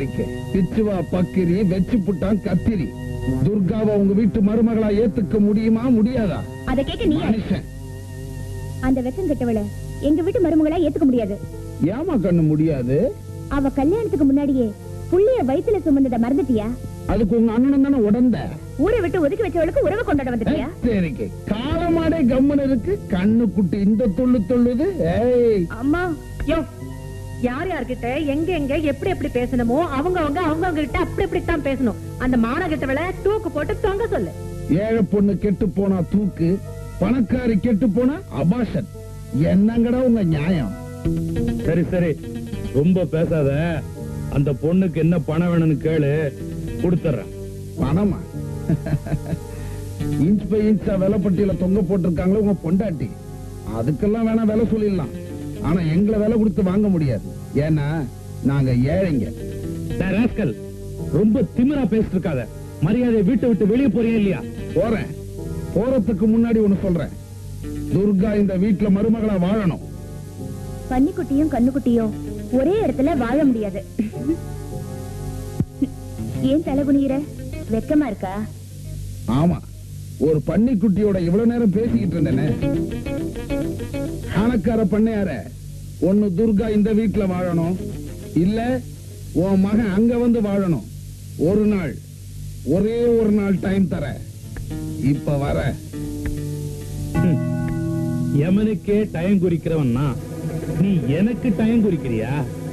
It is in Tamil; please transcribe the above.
தெரிக்கை பிச்சுவா பக்கிரி வெச்சு புட்டான் கத்திரி துர்காவை உங்க வீட்டு மருமகளா ஏத்துக்க முடியுமா முடியாதா அத கேட்க நீ யாரு? மனுஷன் அந்த வெக்கம் கெட்டவள எங்க வீட்டு மருமகளா ஏத்துக்க முடியாது ஏமா கண்ணு முடியாது அவ கல்யாணத்துக்கு முன்னாடியே புள்ளைய வயித்துல சுமந்தத மறந்துட்டியா அதுக்கு உங்க அண்ணன் தானே உடந்த ஊரை விட்டு ஒதுக்கி வச்சவளுக்கு உறவு கொண்டாட வந்துட்டியா சரிக்கை காலமாடே கம்மன் இருக்கு கண்ணு குட்டி இந்த துள்ளு துள்ளுது ஏய் அம்மா யோ யார் யார்கிட்ட எங்க எங்க எப்படி எப்படி பேசணுமோ அவங்க அவங்க அவங்க அவங்க கிட்ட அப்படி இப்படித்தான் பேசணும் அந்த மான கிட்டவள தூக்கு போட்டு தொங்க சொல்லு ஏழை பொண்ணு கெட்டு போனா தூக்கு பணக்காரி கெட்டு போனா அபாஷன் என்னங்கடா உங்க நியாயம் சரி சரி ரொம்ப பேசாத அந்த பொண்ணுக்கு என்ன பணம் வேணும்னு கேளு கொடுத்துறேன் பணமா இன்ச் பை இன்ச்சா விலைப்பட்டியல தொங்க போட்டிருக்காங்களே உங்க பொண்டாட்டி அதுக்கெல்லாம் வேணா விலை சொல்லிடலாம் ஆனா எங்களை விலை கொடுத்து வாங்க முடியாது ஏன்னா நாங்க ஏழைங்க டேய் ராஸ்கல் ரொம்ப திமிரா பேசிட்டு இருக்காத மரியாதை வீட்டை விட்டு வெளியே போறியா இல்லையா போறேன் போறதுக்கு முன்னாடி ஒண்ணு சொல்றேன் துர்கா இந்த வீட்டுல மருமகளா வாழணும் பன்னிக்குட்டியும் கண்ணுக்குட்டியும் ஒரே இடத்துல வாழ முடியாது ஏன் தலை குனியிற வெக்கமா இருக்கா ஆமா ஒரு பன்னிக்குட்டியோட இவ்வளவு நேரம் பேசிக்கிட்டு இருந்தேனே ஆனக்கார பண்ணையார ஒண்ணு துர்கா இந்த வீட்டுல வாழணும் இல்ல உன் மகன் அங்க வந்து வாழணும் ஒரு நாள் ஒரே ஒரு நாள் டைம் தர இப்ப வர யமனுக்கே டயம் குறிக்கிறவன் நான். நீ எனக்கு டயம் குறிக்கிறியா